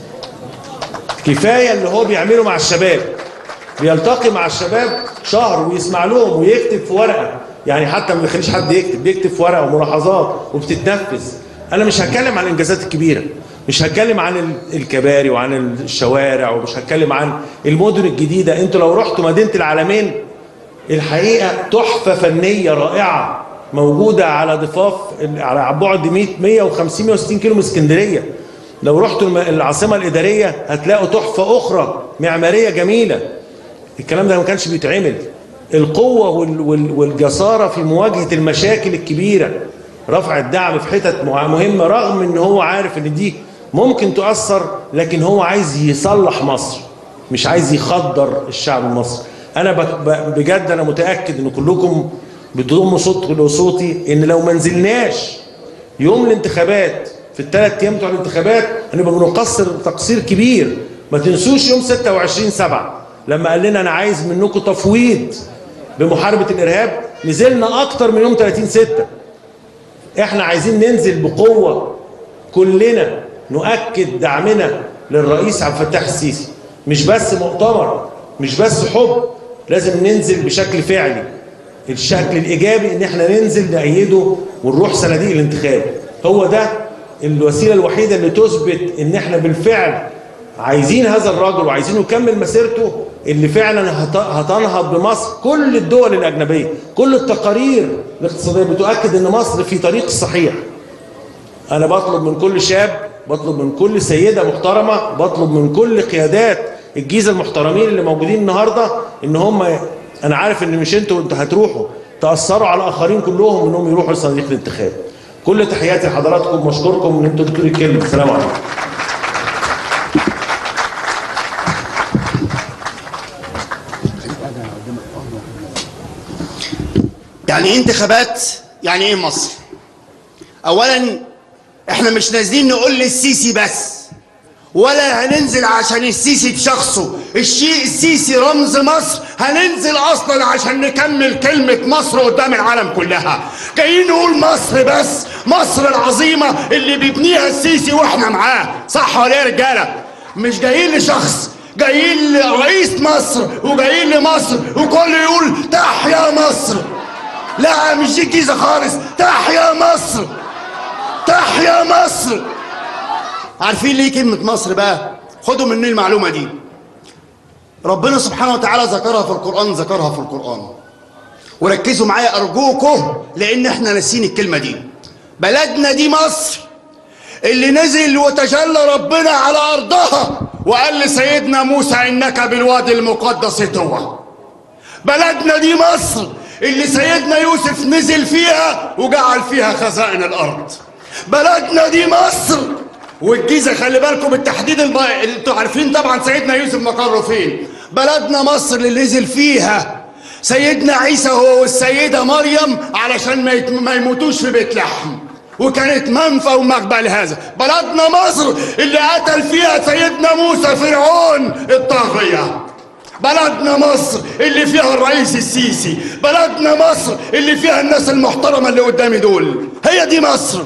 كفايه اللي هو بيعمله مع الشباب بيلتقي مع الشباب شهر ويسمع لهم ويكتب في ورقه يعني حتى ما بيخليش حد يكتب بيكتب في ورقه وملاحظات وبتتنفذ انا مش هتكلم عن الانجازات الكبيره مش هتكلم عن ال- الكباري وعن الشوارع ومش هتكلم عن المدن الجديده انتوا لو رحتوا مدينه العالمين الحقيقه تحفه فنيه رائعه موجوده على ضفاف على بعد 100 150 160 كيلو من اسكندريه لو رحتوا الم- العاصمه الاداريه هتلاقوا تحفه اخرى معماريه جميله الكلام ده ما كانش بيتعمل القوه وال- وال- والجساره في مواجهه المشاكل الكبيره رفع الدعم في حتت مع- مهمه رغم ان هو عارف ان دي ممكن تؤثر لكن هو عايز يصلح مصر مش عايز يخدر الشعب المصري انا ب- ب- بجد انا متاكد ان كلكم بتضموا صوت لصوتي ان لو ما نزلناش يوم الانتخابات في الثلاث ايام بتوع الانتخابات هنبقى بنقصر تقصير كبير ما تنسوش يوم 26 7 لما قال لنا انا عايز منكم تفويض بمحاربه الارهاب نزلنا اكتر من يوم 30 6 احنا عايزين ننزل بقوه كلنا نؤكد دعمنا للرئيس عبد الفتاح السيسي مش بس مؤتمر مش بس حب لازم ننزل بشكل فعلي الشكل الايجابي ان احنا ننزل نأيده ونروح صناديق الانتخاب هو ده الوسيله الوحيده اللي تثبت ان احنا بالفعل عايزين هذا الرجل وعايزينه يكمل مسيرته اللي فعلا هت- هتنهض بمصر كل الدول الاجنبيه كل التقارير الاقتصاديه بتؤكد ان مصر في طريق الصحيح انا بطلب من كل شاب بطلب من كل سيده محترمه بطلب من كل قيادات الجيزه المحترمين اللي موجودين النهارده ان هم انا عارف ان مش انتوا انتوا هتروحوا تاثروا على الاخرين كلهم انهم يروحوا لصناديق الانتخاب كل تحياتي لحضراتكم واشكركم ان انتوا تقولوا الكلمه السلام عليكم يعني ايه انتخابات يعني ايه مصر اولا احنا مش نازلين نقول للسيسي بس ولا هننزل عشان السيسي بشخصه الشيء السيسي رمز مصر هننزل اصلا عشان نكمل كلمة مصر قدام العالم كلها جايين نقول مصر بس مصر العظيمة اللي بيبنيها السيسي واحنا معاه صح ولا يا رجالة مش جايين لشخص جايين لرئيس مصر وجايين لمصر وكل يقول تحيا مصر لا مش دي الجيزة خالص تحيا مصر تحيا مصر عارفين ليه كلمة مصر بقى خدوا مني المعلومة دي ربنا سبحانه وتعالى ذكرها في القرآن ذكرها في القرآن وركزوا معايا أرجوكم لأن احنا ناسيين الكلمة دي بلدنا دي مصر اللي نزل وتجلى ربنا على أرضها وقال لسيدنا موسى إنك بالوادي المقدس طوى بلدنا دي مصر اللي سيدنا يوسف نزل فيها وجعل فيها خزائن الأرض بلدنا دي مصر والجيزة خلي بالكم بالتحديد الب... انتوا عارفين طبعا سيدنا يوسف مقره فين بلدنا مصر اللي نزل فيها سيدنا عيسى هو والسيدة مريم علشان ما, يت... ما يموتوش في بيت لحم وكانت منفى ومقبل هذا بلدنا مصر اللي قتل فيها سيدنا موسى فرعون الطاغية بلدنا مصر اللي فيها الرئيس السيسي بلدنا مصر اللي فيها الناس المحترمة اللي قدامي دول هي دي مصر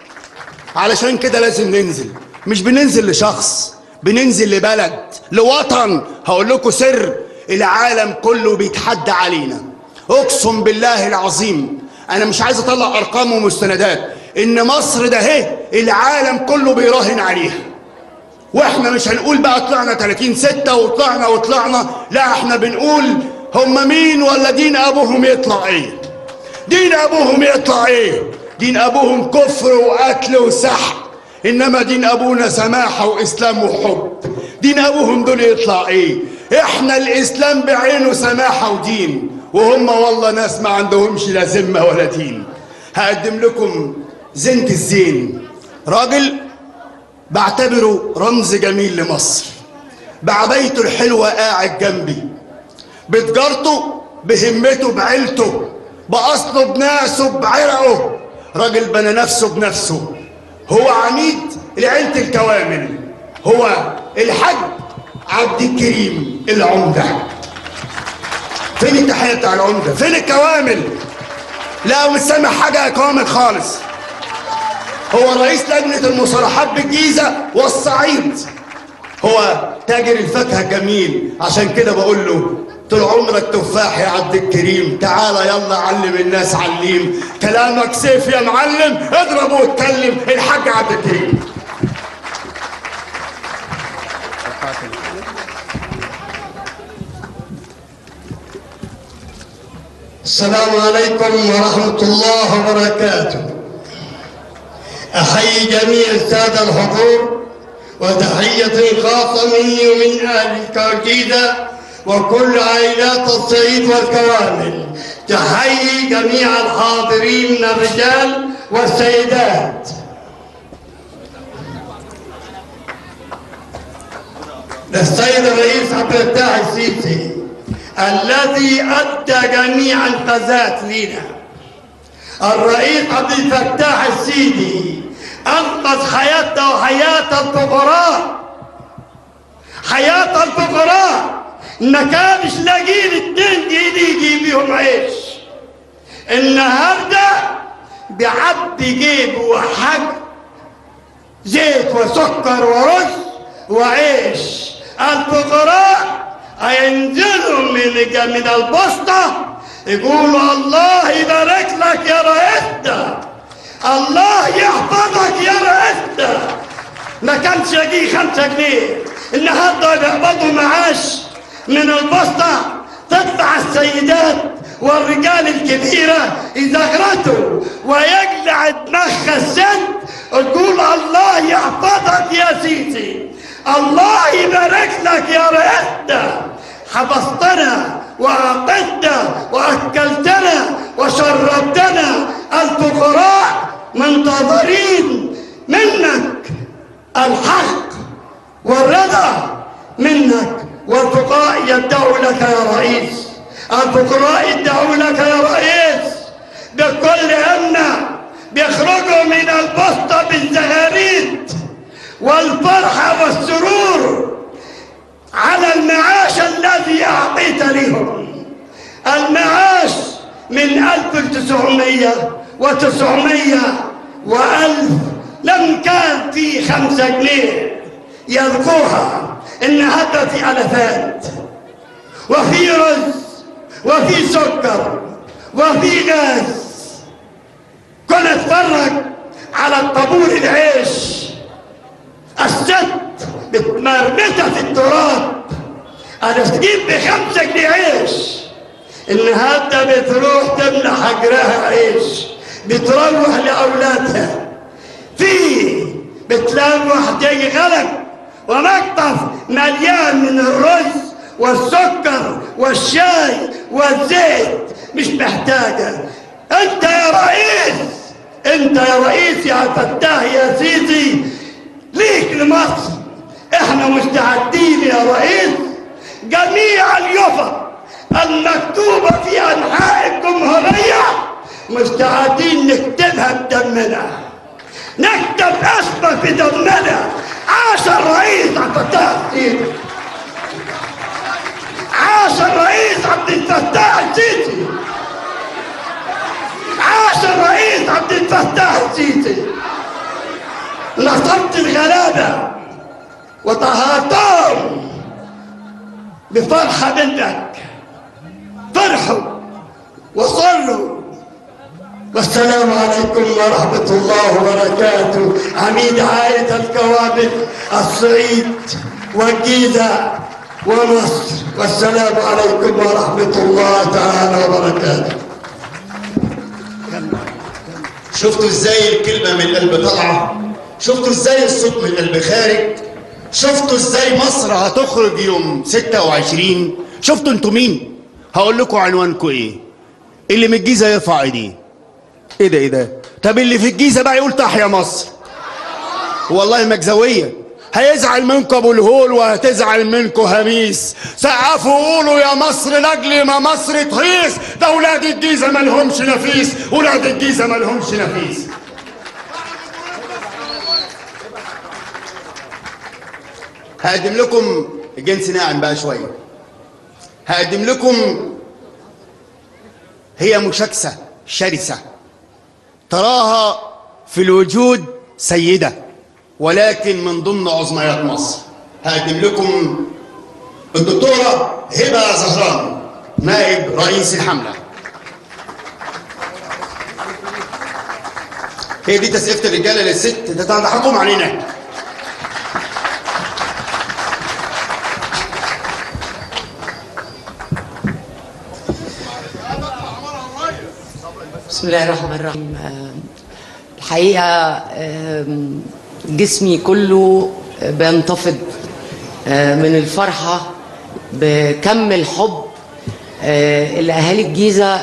علشان كده لازم ننزل مش بننزل لشخص بننزل لبلد لوطن هقول لكم سر العالم كله بيتحدى علينا اقسم بالله العظيم انا مش عايز اطلع ارقام ومستندات ان مصر ده اهي العالم كله بيراهن عليها واحنا مش هنقول بقى طلعنا 30 ستة وطلعنا وطلعنا لا احنا بنقول هم مين ولا دين ابوهم يطلع ايه دين ابوهم يطلع ايه دين ابوهم كفر وقتل وسحق انما دين ابونا سماحه واسلام وحب دين ابوهم دول يطلع ايه احنا الاسلام بعينه سماحه ودين وهم والله ناس ما عندهمش لا ذمه ولا دين هقدم لكم زنت الزين راجل بعتبره رمز جميل لمصر بعبيته الحلوه قاعد جنبي بتجارته بهمته بعيلته باصله بناسه بعرقه راجل بنى نفسه بنفسه هو عميد لعيلة الكوامل هو الحاج عبد الكريم العمدة فين التحية بتاع العمدة فين الكوامل لا مش سامع حاجة يا كوامل خالص هو رئيس لجنة المصالحات بالجيزة والصعيد هو تاجر الفاكهة الجميل عشان كده بقول له طول عمرك تفاح يا عبد الكريم تعالى يلا علم الناس عليم كلامك سيف يا معلم اضرب واتكلم الحاج عبد الكريم السلام عليكم ورحمة الله وبركاته أحيي جميع السادة الحضور وتحية خاصة مني ومن أهل الكوكيدة وكل عائلات الصعيد والكوامل تحيي جميع الحاضرين من الرجال والسيدات للسيد الرئيس عبد الفتاح السيسي الذي أدى جميع الغزات لنا الرئيس عبد الفتاح السيسي أنقذ حياتنا وحياة الفقراء حياة الفقراء ما كانش لاقيين اتنين جنيه يجيب بيهم عيش النهارده بيعبي جيبه وحاجة زيت وسكر ورز وعيش الفقراء هينزلوا من من البسطة يقولوا الله يبارك لك يا رئيسنا الله يحفظك يا رئيسنا ما كانش يجي خمسة جنيه النهارده بيقبضوا معاش من البسطة تطلع السيدات والرجال الكبيرة يزغرتوا ويجلع دماغها الست وتقول الله يحفظك يا سيسي الله يبارك لك يا رئيسنا حفظتنا وأعطتنا وأكلتنا وشربتنا الفقراء منتظرين منك الحق والرضا منك والفقراء يدعوا لك يا رئيس الفقراء يدعوا لك يا رئيس بكل أمنة بيخرجوا من البسطة بالزغاريد والفرحة والسرور على المعاش الذي أعطيت لهم المعاش من ألف وتسعمية وتسعمية وألف لم كان في خمسة جنيه يذكوها إنها في ألفات وفي رز وفي سكر وفي غاز كنا اتفرج على الطابور العيش الست متمرمطة في التراب أنا تجيب بخمسة جنيه عيش النهارده بتروح تملى حجرها عيش بتروح لأولادها في بتلوح زي غلق ومقطف مليان من الرز والسكر والشاي والزيت مش محتاجة انت يا رئيس انت يا رئيس يا فتاح يا سيدي ليك لمصر احنا مستعدين يا رئيس جميع اليفط المكتوبة في أنحاء الجمهورية مستعدين نكتبها بدمنا نكتب اسمك بدمنا عاش الرئيس عبد الفتاح السيسي عاش الرئيس عبد الفتاح السيسي عاش الرئيس عبد الفتاح السيسي نصرت الغلابة وطهرتهم بفرحة منك فرحوا وصلوا والسلام عليكم ورحمة الله وبركاته عميد عائلة الكوابل الصعيد والجيزة ومصر والسلام عليكم ورحمة الله تعالى وبركاته شفتوا ازاي الكلمة من القلب طالعة شفتوا ازاي الصوت من القلب خارج شفتوا ازاي مصر هتخرج يوم 26 شفتوا انتوا مين هقول لكم عنوانكم ايه اللي من الجيزة يرفع ايديه ايه ده ايه ده طب اللي في الجيزة بقى يقول تحيا مصر والله مجزوية هيزعل منكم ابو الهول وهتزعل منكم هميس سقفوا قولوا يا مصر لاجل ما مصر تهيس ده ولاد الجيزه مالهمش نفيس ولاد الجيزه مالهمش نفيس هقدم لكم جنس ناعم بقى شويه هقدم لكم هي مشاكسه شرسه تراها في الوجود سيده ولكن من ضمن عظميات مصر هقدم لكم الدكتورة هبة زهران نائب رئيس الحملة هي دي تسقيفة الرجالة للست ده تضحكهم علينا بسم الله الرحمن الرحيم الحقيقة جسمي كله بينتفض من الفرحة بكم الحب اللي أهالي الجيزة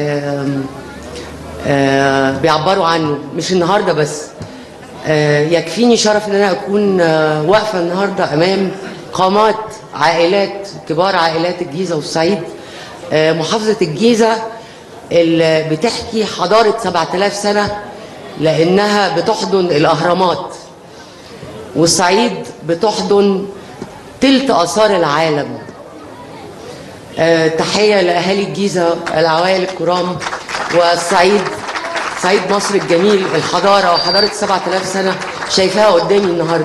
بيعبروا عنه مش النهاردة بس يكفيني شرف ان انا اكون واقفة النهاردة امام قامات عائلات كبار عائلات الجيزة والصعيد محافظة الجيزة اللي بتحكي حضارة 7000 سنة لأنها بتحضن الأهرامات والصعيد بتحضن تلت آثار العالم أه تحية لأهالي الجيزة العوائل الكرام والصعيد صعيد مصر الجميل الحضارة وحضارة 7000 سنة شايفاها قدامي النهاردة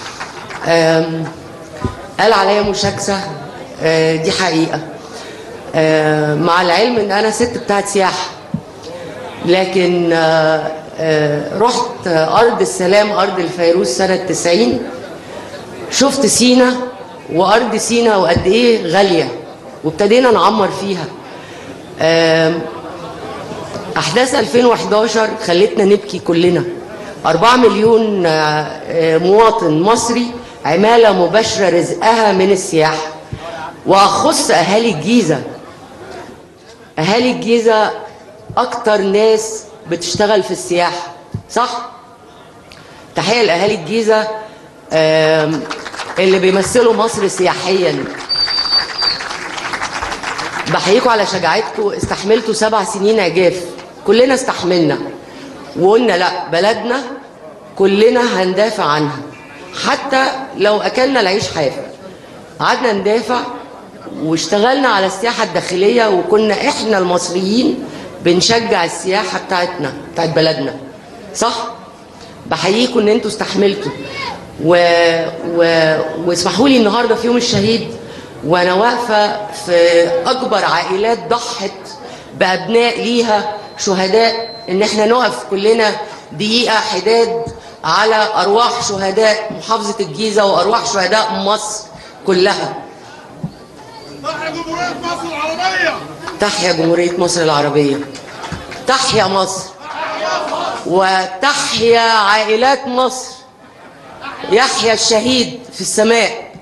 قال عليا مشاكسة أه دي حقيقة أه مع العلم ان انا ست بتاعت سياحة لكن رحت أرض السلام أرض الفيروز سنة 90 شفت سينا وأرض سينا وقد إيه غالية وابتدينا نعمر فيها أحداث 2011 خلتنا نبكي كلنا 4 مليون مواطن مصري عمالة مباشرة رزقها من السياحة وأخص أهالي الجيزة أهالي الجيزة أكتر ناس بتشتغل في السياحة صح؟ تحية لأهالي الجيزة اللي بيمثلوا مصر سياحيا بحييكم على شجاعتكم استحملتوا سبع سنين عجاف كلنا استحملنا وقلنا لا بلدنا كلنا هندافع عنها حتى لو اكلنا العيش حافي قعدنا ندافع واشتغلنا على السياحه الداخليه وكنا احنا المصريين بنشجع السياحه بتاعتنا بتاعت بلدنا صح بحييكم ان انتوا استحملتوا و... و... واسمحوا لي النهارده في يوم الشهيد وانا واقفه في اكبر عائلات ضحت بابناء ليها شهداء ان احنا نقف كلنا دقيقه حداد على ارواح شهداء محافظه الجيزه وارواح شهداء مصر كلها تحيا جمهورية مصر العربية تحيا جمهوريه مصر العربيه تحيا مصر وتحيا عائلات مصر يحيا الشهيد في السماء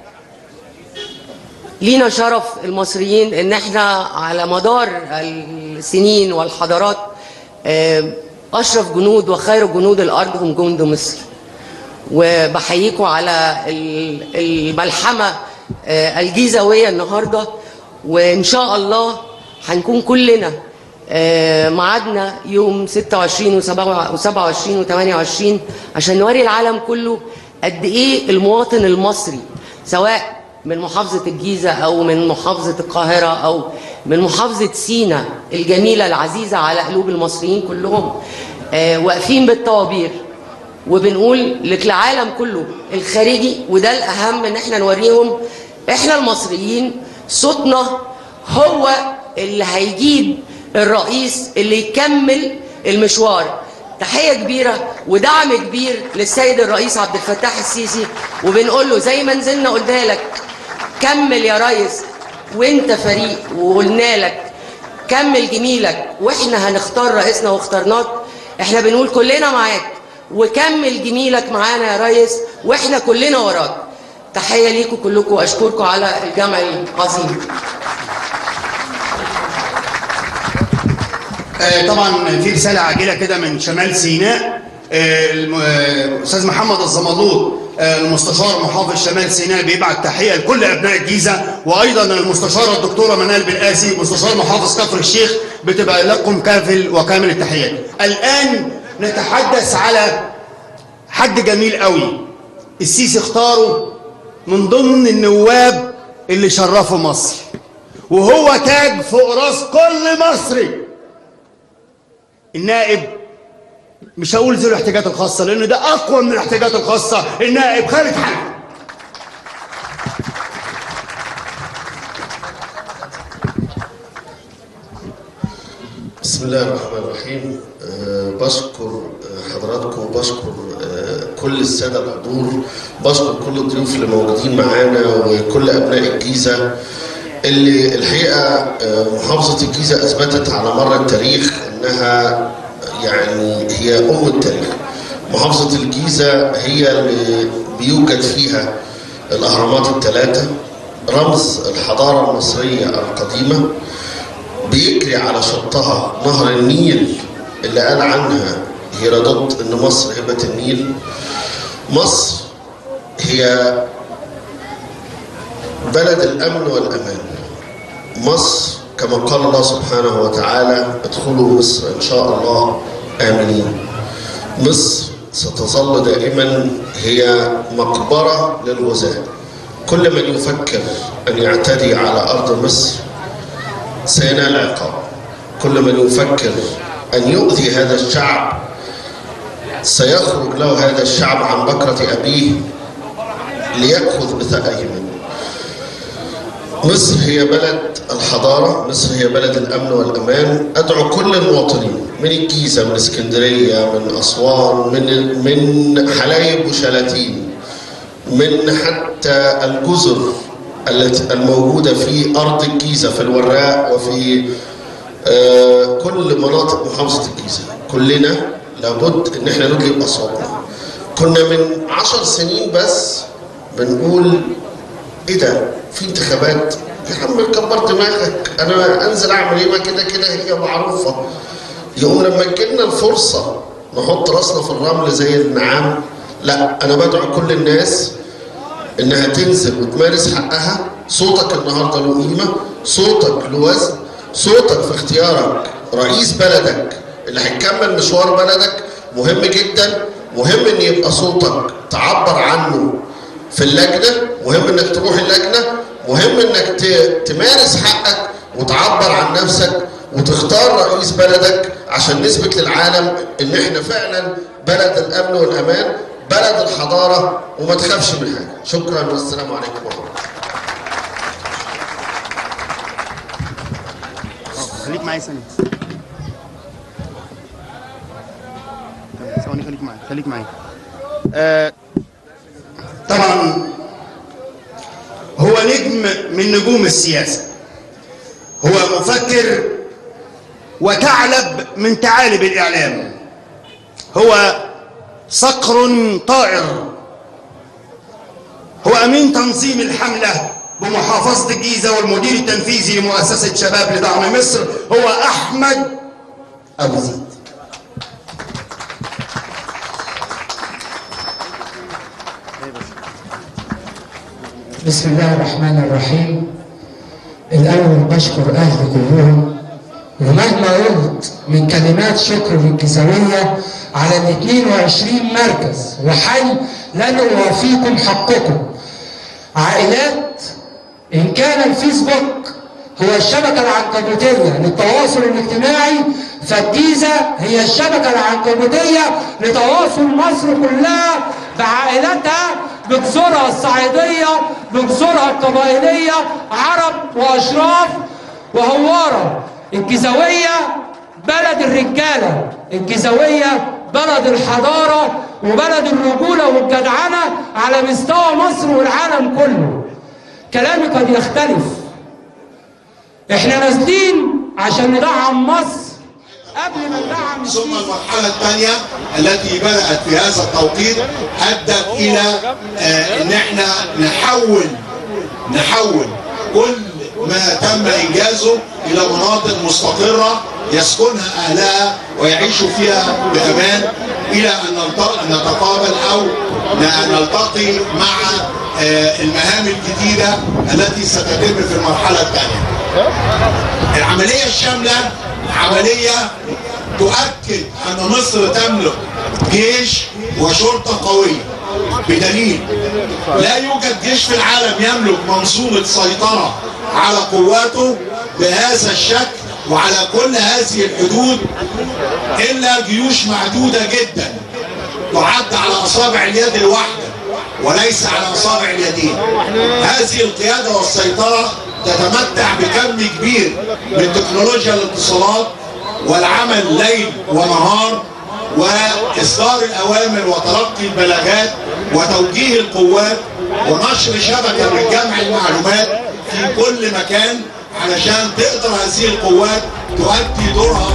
لينا شرف المصريين ان احنا على مدار السنين والحضارات آه، اشرف جنود وخير جنود الارض هم جند مصر وبحييكم على ال- الملحمه آه، الجيزاويه النهارده وان شاء الله هنكون كلنا آه، ميعادنا يوم 26 و27 و28 عشان نوري العالم كله قد ايه المواطن المصري سواء من محافظة الجيزة أو من محافظة القاهرة أو من محافظة سينا الجميلة العزيزة على قلوب المصريين كلهم آه، واقفين بالطوابير وبنقول للعالم كله الخارجي وده الأهم إن احنا نوريهم احنا المصريين صوتنا هو اللي هيجيب الرئيس اللي يكمل المشوار تحية كبيرة ودعم كبير للسيد الرئيس عبد الفتاح السيسي وبنقول له زي ما نزلنا قلنا لك كمل يا ريس وانت فريق وقلنا لك كمل جميلك واحنا هنختار رئيسنا واخترناك احنا بنقول كلنا معاك وكمل جميلك معانا يا ريس واحنا كلنا وراك تحية ليكم كلكم واشكركم على الجمع العظيم آه، طبعا في رساله عاجله كده من شمال سيناء آه، الم- آه، الاستاذ محمد الزملوط آه، المستشار محافظ شمال سيناء بيبعت تحيه لكل ابناء الجيزه وايضا المستشاره الدكتوره منال بالقاسي مستشار محافظ كفر الشيخ بتبقى لكم كافل وكامل التحيات. الان نتحدث على حد جميل قوي السيسي اختاره من ضمن النواب اللي شرفوا مصر وهو تاج فوق راس كل مصري النائب مش هقول ذو الاحتياجات الخاصة لأن ده أقوى من الاحتياجات الخاصة النائب خالد حنفي بسم الله الرحمن الرحيم أه بشكر آه، حضراتكم وبشكر أه كل السادة الحضور بشكر كل الضيوف اللي موجودين معانا وكل أبناء الجيزة اللي الحقيقة أه محافظة الجيزة أثبتت على مر التاريخ أنها يعني هي أم التاريخ محافظة الجيزة هي اللي بيوجد فيها الأهرامات الثلاثة رمز الحضارة المصرية القديمة بيجري على شطها نهر النيل اللي قال عنها هيرودوت ان مصر هبة النيل مصر هي بلد الامن والامان مصر كما قال الله سبحانه وتعالى ادخلوا مصر ان شاء الله امنين مصر ستظل دائما هي مقبره للغزاه كل من يفكر ان يعتدي على ارض مصر سينال عقاب كل من يفكر أن يؤذي هذا الشعب سيخرج له هذا الشعب عن بكرة أبيه ليأخذ بثأرهم مصر هي بلد الحضارة مصر هي بلد الأمن والأمان أدعو كل المواطنين من الجيزة من اسكندرية من أسوان من من حلايب وشلاتين من حتى الجزر التي الموجودة في أرض الجيزة في الوراق وفي آه، كل مناطق محافظة الجيزة كلنا لابد ان احنا نجلب اصواتنا كنا من عشر سنين بس بنقول ايه ده في انتخابات يا عم كبر دماغك انا انزل اعمل ايه ما كده كده هي معروفه يقوم لما تجيلنا الفرصه نحط راسنا في الرمل زي النعام لا انا بدعو كل الناس انها تنزل وتمارس حقها صوتك النهارده له قيمه صوتك له وزن صوتك في اختيارك رئيس بلدك اللي هيكمل مشوار بلدك مهم جدا مهم ان يبقى صوتك تعبر عنه في اللجنه مهم انك تروح اللجنه مهم انك ت- تمارس حقك وتعبر عن نفسك وتختار رئيس بلدك عشان نثبت للعالم ان احنا فعلا بلد الامن والامان بلد الحضاره وما تخافش من حاجه شكرا والسلام عليكم ورحمه الله خليك معايا ثانية ثواني خليك معايا خليك معايا آه طبعا هو نجم من نجوم السياسة هو مفكر وثعلب من ثعالب الإعلام هو صقر طائر هو أمين تنظيم الحملة بمحافظة الجيزة والمدير التنفيذي لمؤسسة شباب لدعم مصر هو أحمد أبو زيد بسم الله الرحمن الرحيم الأول بشكر أهلي كلهم ومهما قلت من كلمات شكر للجزوية على ال 22 مركز وحي لن أوافيكم حقكم عائلات إن كان الفيسبوك هو الشبكة العنكبوتية للتواصل الاجتماعي فالجيزة هي الشبكة العنكبوتية لتواصل مصر كلها بعائلاتها بجزرها الصعيدية بجزرها القبائلية عرب وأشراف وهوارة الجيزاوية بلد الرجالة الجيزاوية بلد الحضارة وبلد الرجولة والجدعنة على مستوى مصر والعالم كله كلامي قد يختلف احنا نازلين عشان ندعم مصر قبل ما ندعم ثم المرحلة الثانية التي بدأت في هذا التوقيت أدت إلى آه، إن إحنا نحول نحول كل ما تم إنجازه إلى مناطق مستقرة يسكنها أهلها ويعيشوا فيها بأمان إلى أن نلت- نتقابل أو ن- نلتقي مع آه، المهام الجديدة التي ستتم في المرحلة الثانية. العملية الشاملة عملية تؤكد أن مصر تملك جيش وشرطة قوية بدليل لا يوجد جيش في العالم يملك منظومة سيطرة على قواته بهذا الشكل وعلى كل هذه الحدود إلا جيوش معدودة جدا تعد على أصابع اليد الواحدة وليس على أصابع اليدين هذه القيادة والسيطرة تتمتع بكم كبير من تكنولوجيا الاتصالات والعمل ليل ونهار وإصدار الأوامر وتلقي البلاغات وتوجيه القوات ونشر شبكة من جمع المعلومات في كل مكان علشان تقدر هذه القوات تؤدي دورها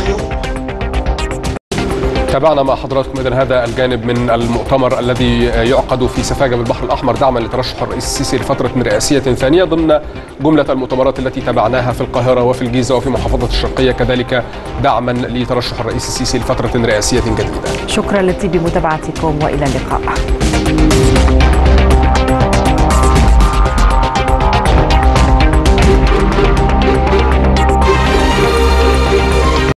تابعنا مع حضراتكم اذا هذا الجانب من المؤتمر الذي يعقد في سفاجه بالبحر الاحمر دعما لترشح الرئيس السيسي لفتره رئاسيه ثانيه ضمن جمله المؤتمرات التي تابعناها في القاهره وفي الجيزه وفي محافظه الشرقيه كذلك دعما لترشح الرئيس السيسي لفتره رئاسيه جديده. شكرا لطيب متابعتكم والى اللقاء